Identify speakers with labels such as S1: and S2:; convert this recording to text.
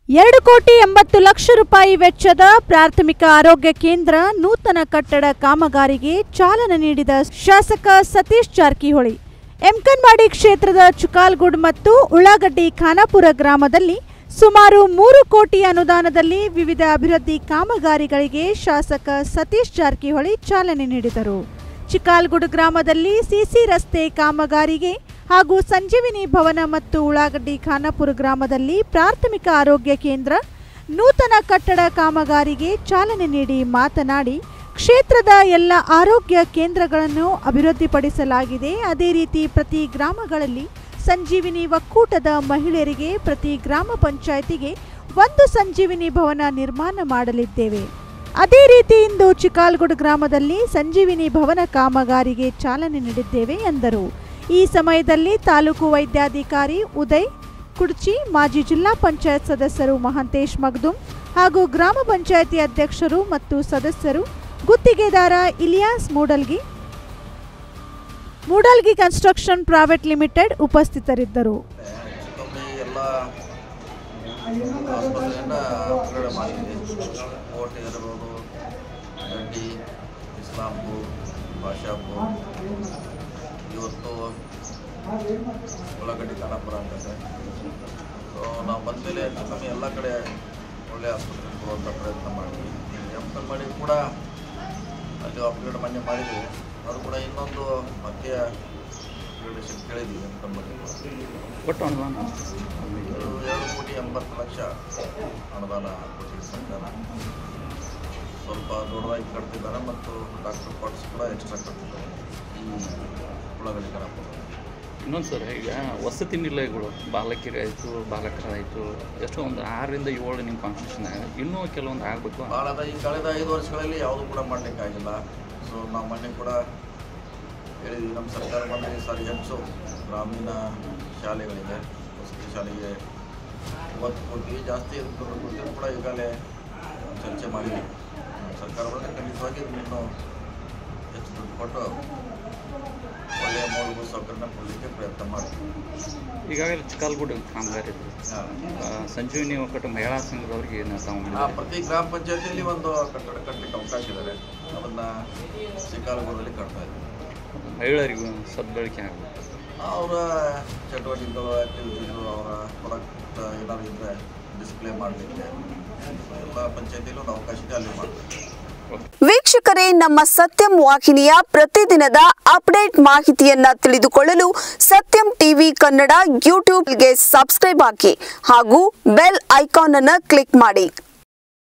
S1: ಎರಡು ಕೋಟಿ ಎಂಬತ್ತು ಲಕ್ಷ ರೂಪಾಯಿ ವೆಚ್ಚದ ಪ್ರಾಥಮಿಕ ಆರೋಗ್ಯ ಕೇಂದ್ರ ನೂತನ ಕಟ್ಟಡ ಕಾಮಗಾರಿಗೆ ಚಾಲನೆ ನೀಡಿದ ಶಾಸಕ ಸತೀಶ್ ಜಾರಕಿಹೊಳಿ ಎಂಕನ್ವಾಡಿ ಕ್ಷೇತ್ರದ ಚುಕಾಲ್ಗುಡ್ ಮತ್ತು ಉಳ್ಳಾಗಡ್ಡಿ ಖಾನಾಪುರ ಗ್ರಾಮದಲ್ಲಿ ಸುಮಾರು ಮೂರು ಕೋಟಿ ಅನುದಾನದಲ್ಲಿ ವಿವಿಧ ಅಭಿವೃದ್ಧಿ ಕಾಮಗಾರಿಗಳಿಗೆ ಶಾಸಕ ಸತೀಶ್ ಜಾರಕಿಹೊಳಿ ಚಾಲನೆ ನೀಡಿದರು ಚಿಕಾಲ್ಗುಡ್ ಗ್ರಾಮದಲ್ಲಿ ಸಿಸಿ ರಸ್ತೆ ಕಾಮಗಾರಿಗೆ ಹಾಗೂ ಸಂಜೀವಿನಿ ಭವನ ಮತ್ತು ಉಳ್ಳಾಗಡ್ಡಿ ಖಾನಾಪುರ ಗ್ರಾಮದಲ್ಲಿ ಪ್ರಾಥಮಿಕ ಆರೋಗ್ಯ ಕೇಂದ್ರ ನೂತನ ಕಟ್ಟಡ ಕಾಮಗಾರಿಗೆ ಚಾಲನೆ ನೀಡಿ ಮಾತನಾಡಿ ಕ್ಷೇತ್ರದ ಎಲ್ಲ ಆರೋಗ್ಯ ಕೇಂದ್ರಗಳನ್ನು ಅಭಿವೃದ್ಧಿಪಡಿಸಲಾಗಿದೆ ಅದೇ ರೀತಿ ಪ್ರತಿ ಗ್ರಾಮಗಳಲ್ಲಿ ಸಂಜೀವಿನಿ ಒಕ್ಕೂಟದ ಮಹಿಳೆಯರಿಗೆ ಪ್ರತಿ ಗ್ರಾಮ ಪಂಚಾಯಿತಿಗೆ ಒಂದು ಸಂಜೀವಿನಿ ಭವನ ನಿರ್ಮಾಣ ಮಾಡಲಿದ್ದೇವೆ ಅದೇ ರೀತಿ ಇಂದು ಚಿಕಾಲ್ಗುಡ್ ಗ್ರಾಮದಲ್ಲಿ ಸಂಜೀವಿನಿ ಭವನ ಕಾಮಗಾರಿಗೆ ಚಾಲನೆ ನೀಡಿದ್ದೇವೆ ಎಂದರು ಈ ಸಮಯದಲ್ಲಿ ತಾಲೂಕು ವೈದ್ಯಾಧಿಕಾರಿ ಉದಯ್ ಕುಡ್ಚಿ ಮಾಜಿ ಜಿಲ್ಲಾ ಪಂಚಾಯತ್ ಸದಸ್ಯರು ಮಹಾಂತೇಶ್ ಮಗ್ದುಮ್ ಹಾಗೂ ಗ್ರಾಮ ಪಂಚಾಯತಿ ಅಧ್ಯಕ್ಷರು ಮತ್ತು ಸದಸ್ಯರು ಗುತ್ತಿಗೆದಾರ Ilyas Mudalgi Mudalgi construction private limited ಉಪಸ್ಥಿತರಿದ್ದರು
S2: ಕಮ್ಮಿ ಎಲ್ಲ ಆಸ್ಪತ್ರೆಯನ್ನು ಅಪ್ಗ್ರೇಡ್ ಮಾಡಿದ್ವಿ ಕೋಟೆ ಇರ್ಬೋದು ಗಡ್ಡಿ ಇಸ್ಲಾಂಪುರ್ ಬಾಷಾಪುರ್ ಇವತ್ತು ಉಳ್ಳಾಗಡ್ಡಿ ಖಾನಾಪುರ ಅಂತದೆ ಸೊ ನಾವು ಬಂದಮೇಲೆ ಹೆಚ್ಚು ಕಮ್ಮಿ ಎಲ್ಲ ಕಡೆ ಒಳ್ಳೆ ಆಸ್ಪತ್ರೆ ಕೊಡುವಂಥ ಪ್ರಯತ್ನ ಮಾಡಿದ್ವಿ ಎಮ್ ಮಾಡಿ ಕೂಡ ಅಲ್ಲಿ ಅಪ್ಗ್ರೇಡ್ ಮೊನ್ನೆ ಮಾಡಿದ್ವಿ ಅದು ಕೂಡ ಇನ್ನೊಂದು ಮತ್ತೆ ಅಪ್ಗ್ರೇಡೇಷನ್ ಕೇಳಿದ್ವಿ ಎಮ್ ಮಾಡಿ
S3: ಒಟ್ಟು ಅನುದಾನ
S2: ಇದು ಎರಡು ಕೋಟಿ ಎಂಬತ್ತು ಲಕ್ಷ ಅನುದಾನ ಕೊಟ್ಟಿದೆ ಸರ್ಕಾರ ಸ್ವಲ್ಪ ದೊಡ್ಡದಾಗಿ ಕಟ್ತಿದ್ದಾರೆ ಮತ್ತು ಡಾಕ್ಟರ್ ಪಾಟ್ಸ್ ಕೂಡ ಎಕ್ಸ್ಟ್ರಾ ಕಟ್ತಿದ್ದಾರೆ ಈ ಉಳ್ಳಾಗಡ್ಡಿ ಕಣಪ್ಪ
S3: ಇನ್ನೊಂದು ಸರ್ ಈಗ ವಸತಿ ನಿಲಯಗಳು ಬಾಲಕಿಯರು ಆಯಿತು ಬಾಲಕರಾಯಿತು ಎಷ್ಟೋ ಒಂದು ಆರರಿಂದ ಏಳು ನಿಮ್ಮ ಕಾನ್ಸ್ಟಿಟ್ಯೂಷನ್ ಇನ್ನೂ ಕೆಲವೊಂದು ಆಗಬೇಕು
S2: ಭಾಳದ ಈ ಕಳೆದ ಐದು ವರ್ಷಗಳಲ್ಲಿ ಯಾವುದೂ ಕೂಡ ಮಾಡಲಿಕ್ಕಾಗಿಲ್ಲ ಸೊ ನಾವು ಮೊನ್ನೆ ಕೂಡ ಹೇಳಿದ್ವಿ ನಮ್ಮ ಸರ್ಕಾರ ಬಂದರೆ ಈ ಸಾರಿ ಹೆಚ್ಚು ಗ್ರಾಮೀಣ ಶಾಲೆಗಳಿದೆ ವಸತಿ ಶಾಲೆಗೆ ಒತ್ತು ಕೊಡ್ತೀವಿ ಜಾಸ್ತಿ ಇದಕ್ಕೆ ಕೊಡ್ತೀವಿ ಕೂಡ ಈಗಾಗಲೇ ಚರ್ಚೆ ಮಾಡಿದ್ವಿ ನಮ್ಮ ಸರ್ಕಾರ ಬಂದರೆ ಖಂಡಿತವಾಗಿ ಇದನ್ನ ಇನ್ನೂ ಹೆಚ್ಚು ದುಡ್ಡು ಕೊಟ್ಟು ಒಳ್ಳೆಯ ಮೂಲಭೂತ ಸೌಕರ್ಯನ ಕೊಡಲಿಕ್ಕೆ ಪ್ರಯತ್ನ ಮಾಡ್ತೀವಿ
S3: ಈಗಾಗಲೇ ಚಿಕ್ಕಲ್ಗೂಡು ಕಾಮಗಾರಿ ಇದೆ ಆ, ಸಂಜೀವಿನಿ ಒಕ್ಕಟ್ಟು ಮಹಿಳಾ ಸಂಘದವ್ರಿಗೆ ಏನು ತಾವು
S2: ಆ
S3: ಮಾಡಿದ್ದೀರಿ?
S2: ಪ್ರತಿ ಗ್ರಾಮ ಪಂಚಾಯತಿಯಲ್ಲಿ ಒಂದು ಕಟ್ಟಡ ಕಟ್ಟಲಿಕ್ಕೆ ಅವಕಾಶ ಇದ್ದಾರೆ ಅದನ್ನು ಶಿಕಾರಪುರದಲ್ಲಿ ಕಟ್ತಾ ಇದ್ದೀವಿ
S3: ಮಹಿಳೆಯರಿಗೂ ಸದ್ಬಳಕೆ ಆಗಬೇಕು
S2: ಅವರ ಚಟುವಟಿಕೆಗಳು ಆ್ಯಕ್ಟಿವಿಟೀಸು ಅವರ ಪ್ರಾಡಕ್ಟ್ ಏನಾದ್ರು ಇದ್ದರೆ ಡಿಸ್ಪ್ಲೇ ಮಾಡಲಿಕ್ಕೆ ಎಲ್ಲ ಪಂಚಾಯತಿಯಲ್ಲೂ ಒಂದು ಅವಕಾಶ ಇದೆ ಅಲ್ಲಿ ಮಾಡ್ತೀವಿ
S4: ವೀಕ್ಷಕರೇ ನಮ್ಮ ಸತ್ಯಂ ವಾಹಿನಿಯ ಪ್ರತಿದಿನದ ಅಪ್ಡೇಟ್ ಮಾಹಿತಿಯನ್ನ ತಿಳಿದುಕೊಳ್ಳಲು ಸತ್ಯಂ ಟಿವಿ ಕನ್ನಡ ಯೂಟ್ಯೂಬ್ಗೆ ಸಬ್ಸ್ಕ್ರೈಬ್ ಹಾಕಿ ಹಾಗೂ ಬೆಲ್ ಐಕಾನ್ ಅನ್ನು ಕ್ಲಿಕ್ ಮಾಡಿ